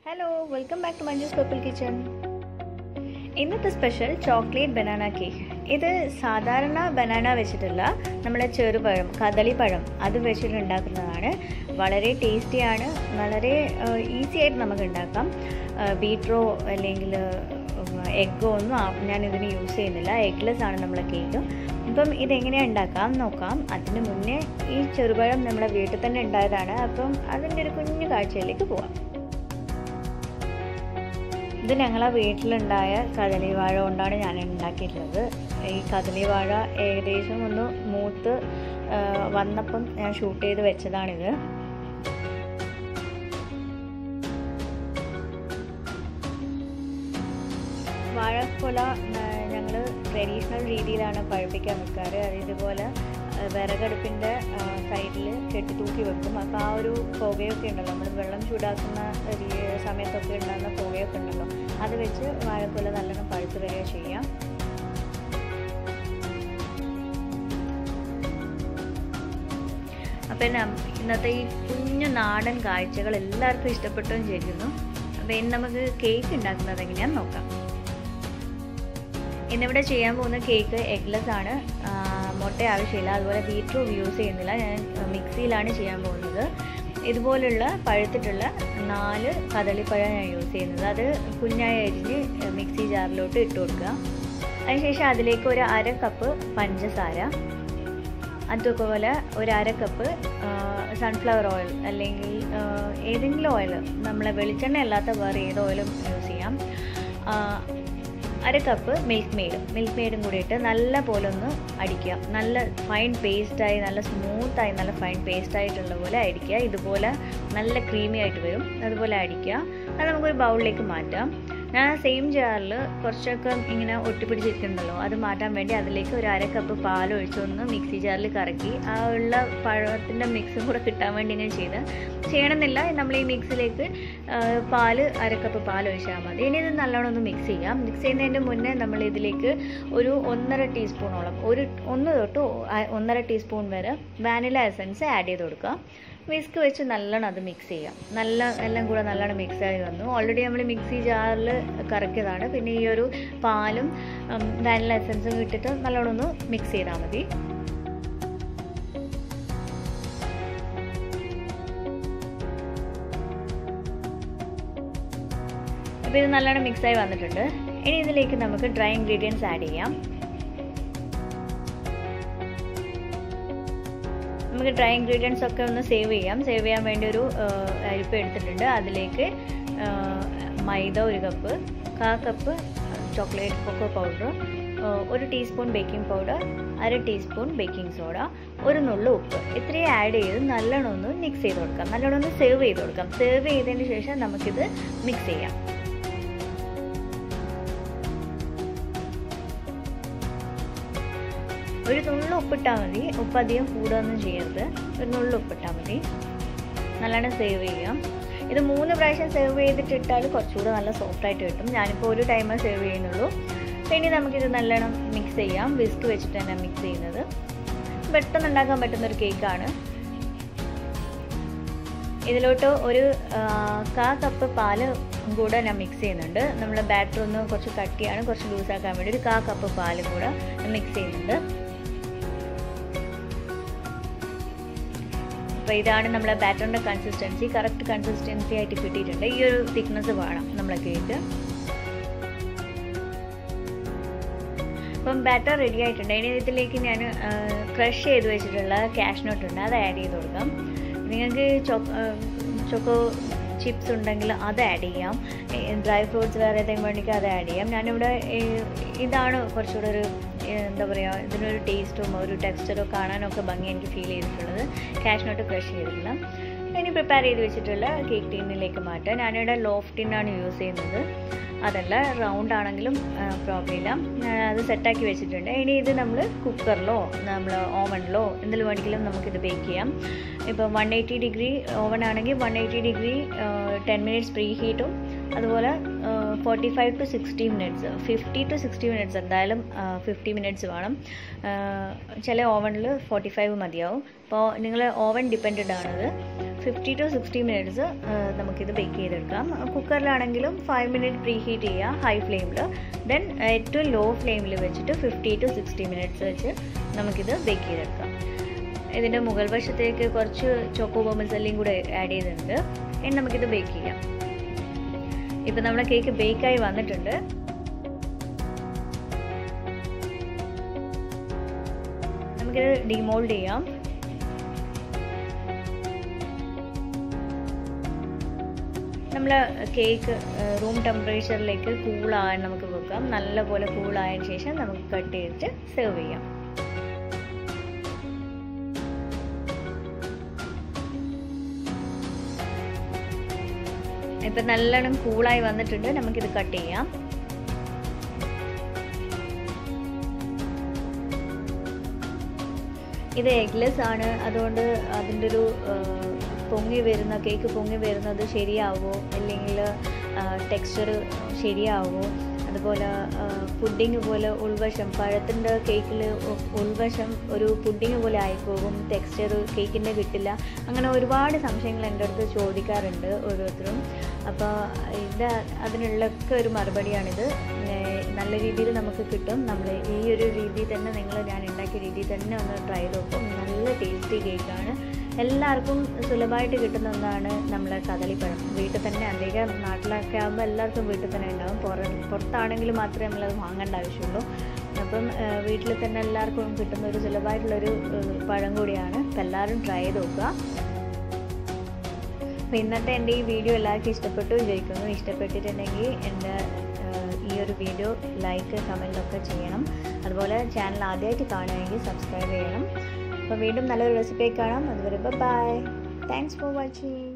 hello welcome back to Manju's purple kitchen ഇന്നത്തെ special chocolate banana cake ഇത് സാധാരണ banana വെച്ചിട്ടുള്ള നമ്മുടെ ചെറുപഴം കദളിപ്പഴം അത് വെച്ചിട്ട് ഉണ്ടാക്കുന്നതാണ് വളരെ ടേസ്റ്റിയാണ് വളരെ ഈസി ആയിട്ട് നമുക്ക് ഉണ്ടാക്കാം ബീട്രോ അല്ലെങ്കിൽ എഗ്ഗോ ഒന്നും ആ- ഞാൻ ഇതിന് യൂസ് ചെയ്യുന്നില്ല എഗ്ലെസ് ആണ് നമ്മളെ കേക്ക് അപ്പം ഇതെങ്ങനെയാണ് ഉണ്ടാക്കാം നോക്കാം അതിന് മുന്നേ ഈ ചെറുപഴം നമ്മുടെ വീട്ടിൽ തന്നെ ഉണ്ടായതാണ് അപ്പം അതിൻ്റെ ഒരു കുഞ്ഞു കാഴ്ചയിലേക്ക് പോവാം ഇത് ഞങ്ങളെ വീട്ടിലുണ്ടായ കദളിവാഴ കൊണ്ടാണ് ഞാൻ ഉണ്ടാക്കിയിട്ടുള്ളത് ഈ കദളിവാഴ ഏകദേശം ഒന്ന് മൂത്ത് ആ, വന്നപ്പം ഞാൻ ഷൂട്ട് ചെയ്ത് വെച്ചതാണിത് വാഴക്കൊല ഞങ്ങൾ ട്രഡീഷണൽ രീതിയിലാണ് പഴുപ്പിക്കാൻ വെക്കാറ് അത് ഇതുപോലെ ആ, വിറകടുപ്പിൻ്റെ സൈഡിൽ കെട്ടി തൂക്കി വെക്കും അപ്പോൾ ആ ഒരു പുകയൊക്കെ ഉണ്ടല്ലോ നമ്മൾ വെള്ളം ചൂടാക്കുന്ന ഒരു സമയത്തൊക്കെ ഉണ്ടാകുന്ന പുകയൊക്കെ ഉണ്ടല്ലോ അത് വെച്ച് വാഴക്കൊല നല്ലോണം പഴുത്ത് വരിക ചെയ്യാം അപ്പം നം- ഇന്നത്തെ ഈ കുഞ്ഞു നാടൻ കാഴ്ചകൾ എല്ലാവർക്കും ഇഷ്ടപ്പെട്ടു ചെയ്യുന്നു അപ്പോൾ ഇനി നമുക്ക് കേക്ക് ഉണ്ടാക്കുന്നത് എങ്ങനെയാണെന്ന് നോക്കാം ഇന്നിവിടെ ചെയ്യാൻ പോകുന്ന കേക്ക് എഗ്ലെസ് ആണ് ആ, മുട്ട ആവശ്യമില്ല അതുപോലെ ബീറ്റ്റൂട്ട് യൂസ് ചെയ്യുന്നില്ല ഞാൻ മിക്സിയിലാണ് ചെയ്യാൻ പോകുന്നത് ഇതുപോലുള്ള പഴുത്തിട്ടുള്ള നാല് കദളിപ്പഴം ഞാൻ യൂസ് ചെയ്യുന്നത് അത് കുഞ്ഞായി അരിഞ്ഞ് മിക്സി ജാറിലോട്ട് ഇട്ട് കൊടുക്കുക അതിനുശേഷം അതിലേക്ക് ഒരു അര കപ്പ് പഞ്ചസാര അതുപോലെ ഒരു അര കപ്പ് സൺഫ്ലവർ ഓയിൽ അല്ലെങ്കിൽ ആ, ഏതെങ്കിലും ഓയിൽ നമ്മളെ വെളിച്ചെണ്ണ അല്ലാത്ത വേറെ ഏത് ഓയിലും യൂസ് ചെയ്യാം ആ, അര കപ്പ് മിൽക്ക് മെയ്ഡും മിൽക്ക് മെയ്ഡും കൂടി ഇട്ട് നല്ല പോലെ ഒന്ന് അടിക്കുക നല്ല ഫൈൻ പേസ്റ്റായി നല്ല സ്മൂത്തായി നല്ല ഫൈൻ പേസ്റ്റ് ആയിട്ടുള്ള പോലെ അടിക്കുക ഇതുപോലെ നല്ല ക്രീമി ആയിട്ട് വരും അതുപോലെ അടിക്കുക അത് നമുക്കൊരു ബൗളിലേക്ക് മാറ്റാം ഞാൻ സെയിം ജാറിൽ കുറച്ചൊക്കെ ഇങ്ങനെ ഒട്ടിപ്പിടിച്ചിരിക്കുന്നുണ്ടല്ലോ അത് മാറ്റാൻ വേണ്ടി അതിലേക്ക് ഒരു അര കപ്പ് പാൽ ഒഴിച്ചൊന്ന് മിക്സി ജാറിൽ കറക്കി ആ ഉള്ള പഴത്തിൻ്റെ മിക്സും കൂടെ കിട്ടാൻ വേണ്ടി ഇങ്ങനെ ചെയ്ത് ചെയ്യണമെന്നില്ല നമ്മൾ ഈ മിക്സിലേക്ക് ആ, പാല് അര കപ്പ് പാൽ ഒഴിച്ചാൽ മതി ഇനി ഇത് നല്ലോണം ഒന്ന് മിക്സ് ചെയ്യാം മിക്സ് ചെയ്യുന്നതിൻ്റെ മുന്നേ നമ്മൾ ഇതിലേക്ക് ഒരു ഒന്നര ടീസ്പൂണോളം ഒരു ഒന്ന് തൊട്ട് ഒ- ഒന്നര ടീസ്പൂൺ വരെ വാനില എസൻസ് ആഡ് ചെയ്ത് കൊടുക്കുക വിസ്ക് വെച്ച് നല്ലോണം അത് മിക്സ് ചെയ്യാം നല്ല എല്ലാം കൂടെ നല്ലോണം മിക്സ് ആയി വന്നു ഓൾറെഡി നമ്മൾ മിക്സി ജാറിൽ കറക്കിയതാണ് പിന്നെ ഈ ഒരു പാലും വാനില എസൻസും ഇട്ടിട്ട് നല്ലോണം ഒന്ന് മിക്സ് ചെയ്താൽ മതി അപ്പോൾ ഇത് നല്ലോണം മിക്സായി വന്നിട്ടുണ്ട് ഇനി ഇതിലേക്ക് നമുക്ക് ഡ്രൈ ഇൻഗ്രീഡിയൻസ് ആഡ് ചെയ്യാം നമുക്ക് ഡ്രൈ ഇൻഗ്രീഡിയൻസ് ഒക്കെ ഒന്ന് സേവ് ചെയ്യാം സേവ് ചെയ്യാൻ വേണ്ടി ഒരു ആ, അരിപ്പ എടുത്തിട്ടുണ്ട് അതിലേക്ക് ആ, മൈദ ഒരു കപ്പ് കാ കപ്പ് ചോക്ലേറ്റ് കൊക്കോ പൗഡർ ഒരു ടീസ്പൂൺ ബേക്കിംഗ് പൗഡർ അര ടീസ്പൂൺ ബേക്കിംഗ് സോഡ ഒരു നുള്ളു ഉപ്പ് ഇത്രയും ആഡ് ചെയ്ത് നല്ലോണം ഒന്ന് മിക്സ് ചെയ്ത് കൊടുക്കാം നല്ലോണം ഒന്ന് സേവ് ചെയ്ത് കൊടുക്കാം സേവ് ചെയ്തതിന് ശേഷം നമുക്കിത് മിക്സ് ചെയ്യാം ഒരു നുള്ളു ഉപ്പിട്ടാൽ മതി ഉപ്പ് അധികം കൂടുകയൊന്നും ചെയ്യരുത് ഒരു നുള്ളു ഉപ്പിട്ടാൽ മതി നല്ലോണം സേവ് ചെയ്യാം ഇത് മൂന്ന് പ്രാവശ്യം സേവ് ചെയ്തിട്ട് ഇട്ടാൽ കുറച്ചുകൂടെ നല്ല സോഫ്റ്റ് ആയിട്ട് കിട്ടും ഞാനിപ്പോൾ ഒരു ടൈമേ സേവ് ചെയ്യുന്നുള്ളൂ ഇനി നമുക്കിത് നല്ലോണം മിക്സ് ചെയ്യാം വിസ്ക് വെച്ചിട്ട് തന്നെ മിക്സ് ചെയ്യുന്നത് പെട്ടെന്ന് ഉണ്ടാക്കാൻ പറ്റുന്ന ഒരു കേക്കാണ് ഇതിലോട്ട് ഒരു ആ, കാ കപ്പ് പാല് കൂടെ ഞാൻ മിക്സ് ചെയ്യുന്നുണ്ട് നമ്മൾ ബാറ്റർ ഒന്ന് കുറച്ച് കട്ടിയാണ് കുറച്ച് ലൂസാക്കാൻ വേണ്ടി ഒരു കാ കപ്പ് പാല് കൂടെ മിക്സ് ചെയ്യുന്നുണ്ട് അപ്പോൾ ഇതാണ് നമ്മളെ ബാറ്ററിൻ്റെ കൺസിസ്റ്റൻസി കറക്റ്റ് കൺസിസ്റ്റൻസി ആയിട്ട് കിട്ടിയിട്ടുണ്ട് ഈ ഒരു തിക്നെസ് വേണം നമ്മളെ കേക്ക് അപ്പം ബാറ്റർ റെഡി ആയിട്ടുണ്ട് ഇനി ഇതിലേക്ക് ഞാൻ ക്രഷ് ചെയ്ത് വെച്ചിട്ടുള്ള ക്യാഷ് നോട്ട് ഉണ്ട് അത് ആഡ് ചെയ്ത് കൊടുക്കാം നിങ്ങൾക്ക് ചൊക്കോ ചിപ്സ് ഉണ്ടെങ്കിൽ അത് ആഡ് ചെയ്യാം ഡ്രൈ ഫ്രൂട്ട്സ് വേറെ ഏതെങ്കിലും വേണമെങ്കിൽ അത് ആഡ് ചെയ്യാം ഞാനിവിടെ ഏഹ്, ഇതാണ് കുറച്ചുകൂടെ ഒരു ഏഹ്, എന്താ പറയുക ഇതിനൊരു ടേസ്റ്റും ഒരു ടെക്സ്ചറും കാണാനൊക്കെ ഭംഗി എനിക്ക് ഫീൽ ചെയ്തിട്ടുള്ളത് ക്യാഷ് നോട്ട് ക്രഷ് ചെയ്തിട്ടില്ല ഇനി പ്രിപ്പയർ ചെയ്ത് വെച്ചിട്ടുള്ള കേക്ക് ടീനിലേക്ക് മാറ്റാം ഞാനിവിടെ ലോഫ് ടിന്നാണ് യൂസ് ചെയ്യുന്നത് അതല്ല റൗണ്ട് ആണെങ്കിലും പ്രോബ്ലം ഇല്ല ഞാൻ അത് സെറ്റാക്കി വെച്ചിട്ടുണ്ട് ഇനി ഇത് നമ്മൾ കുക്കറിലോ നമ്മൾ ഓവനിലോ എന്തിൽ വേണമെങ്കിലും നമുക്കിത് ബേക്ക് ചെയ്യാം ഇപ്പോൾ വൺ എയ്റ്റി ഡിഗ്രി ഓവൻ ആണെങ്കിൽ one eighty degree ten minutes പ്രീ ഹീറ്റും അതുപോലെ forty five to sixty minutes fifty to sixty minutes എന്തായാലും ഫിഫ്റ്റി മിനിറ്റ്സ് വേണം ആ, ചില ഓവനിൽ ഫോർട്ടി ഫൈവ് മതിയാവും അപ്പോൾ നിങ്ങൾ ഓവൻ ഡിപ്പെൻഡ് ആണത് ഫിഫ്റ്റി ടു സിക്സ്റ്റി മിനിറ്റ്സ് നമുക്കിത് ബേക്ക് ചെയ്തെടുക്കാം കുക്കറിലാണെങ്കിലും ഫൈവ് മിനിറ്റ് പ്രീ ഹീറ്റ് ചെയ്യുക ഹൈ ഫ്ലെയിമിൽ ദെൻ ഏറ്റവും ലോ ഫ്ലെയിമിൽ വെച്ചിട്ട് ഫിഫ്റ്റി ടു സിക്സ്റ്റി മിനിറ്റ്സ് വെച്ച് നമുക്കിത് ബേക്ക് ചെയ്തെടുക്കാം ഇതിൻ്റെ മുകൾ വശത്തേക്ക് കുറച്ച് ചോക്കോ മസാലയും കൂടെ ആഡ് ചെയ്തിട്ടുണ്ട് ഇനി നമുക്കിത് ബേക്ക് ചെയ്യാം ഇപ്പം നമ്മുടെ കേക്ക് ബേക്കായി വന്നിട്ടുണ്ട് നമുക്കിത് ഡിമോൾഡ് ചെയ്യാം നമ്മൾ കേക്ക് റൂം ടെമ്പറേച്ചറിലേക്ക് കൂളാകാൻ നമുക്ക് വെക്കാം നല്ലപോലെ കൂളായതിനു ശേഷം നമുക്ക് കട്ട് ചെയ്തിട്ട് സെർവ് ചെയ്യാം ഇപ്പം നല്ലോണം കൂളായി വന്നിട്ടുണ്ട് നമുക്കിത് കട്ട് ചെയ്യാം ഇത് എഗ്ലെസ് ആണ് അതുകൊണ്ട് അതിൻ്റെ ഒരു പൊങ്ങി വരുന്ന കേക്ക് പൊങ്ങി വരുന്നത് ശരിയാവുമോ അല്ലെങ്കിൽ ടെക്സ്ചർ ശരിയാവുമോ അതുപോലെ പുഡിങ് പോലെ ഉൾവശം പഴത്തിൻ്റെ കേക്കിൽ ഉൾവശം ഒരു പുഡിങ് പോലെ ആയിപ്പോകും ടെക്സ്ചർ കേക്കിൻ്റെ കിട്ടില്ല അങ്ങനെ ഒരുപാട് സംശയങ്ങൾ എൻ്റെ അടുത്ത് ചോദിക്കാറുണ്ട് ഓരോരുത്തരും അപ്പോൾ ഇത് അതിനുള്ളൊക്കെ ഒരു മറുപടിയാണിത് നല്ല രീതിയിൽ നമുക്ക് കിട്ടും നമ്മൾ ഈ ഒരു രീതിയിൽ തന്നെ നിങ്ങൾ ഞാൻ ഉണ്ടാക്കിയ രീതിയിൽ തന്നെ ഒന്ന് ട്രൈ ചെയ്ത് നോക്കും നല്ല ടേസ്റ്റി കേക്കാണ് എല്ലാവർക്കും സുലഭമായിട്ട് കിട്ടുന്ന ഒന്നാണ് നമ്മളെ കദളിപ്പഴം വീട്ടിൽ തന്നെ അധികം നാട്ടിലൊക്കെ ആകുമ്പോൾ എല്ലാവർക്കും വീട്ടിൽ തന്നെ ഉണ്ടാകും പുറ പുറത്താണെങ്കിൽ മാത്രമേ നമ്മളത് വാങ്ങേണ്ട ആവശ്യമുള്ളൂ അപ്പം വീട്ടിൽ തന്നെ എല്ലാവർക്കും കിട്ടുന്ന ഒരു സുലഭമായിട്ടുള്ളൊരു പഴം കൂടിയാണ് അപ്പം എല്ലാവരും ട്രൈ ചെയ്ത് നോക്കുക അപ്പോൾ ഇന്നത്തെ എൻ്റെ ഈ വീഡിയോ എല്ലാവർക്കും ഇഷ്ടപ്പെട്ടു വിചാരിക്കുന്നു ഇഷ്ടപ്പെട്ടിട്ടുണ്ടെങ്കിൽ എൻ്റെ ഈ ഒരു വീഡിയോ ലൈക്ക് കമൻറ്റൊക്കെ ചെയ്യണം അതുപോലെ ചാനൽ ആദ്യമായിട്ട് കാണുകയെങ്കിൽ സബ്സ്ക്രൈബ് ചെയ്യണം അപ്പോൾ വീണ്ടും നല്ലൊരു റെസിപ്പി കാണാം അതുവരെ ബൈ താങ്ക്സ് ഫോർ വാച്ചിങ്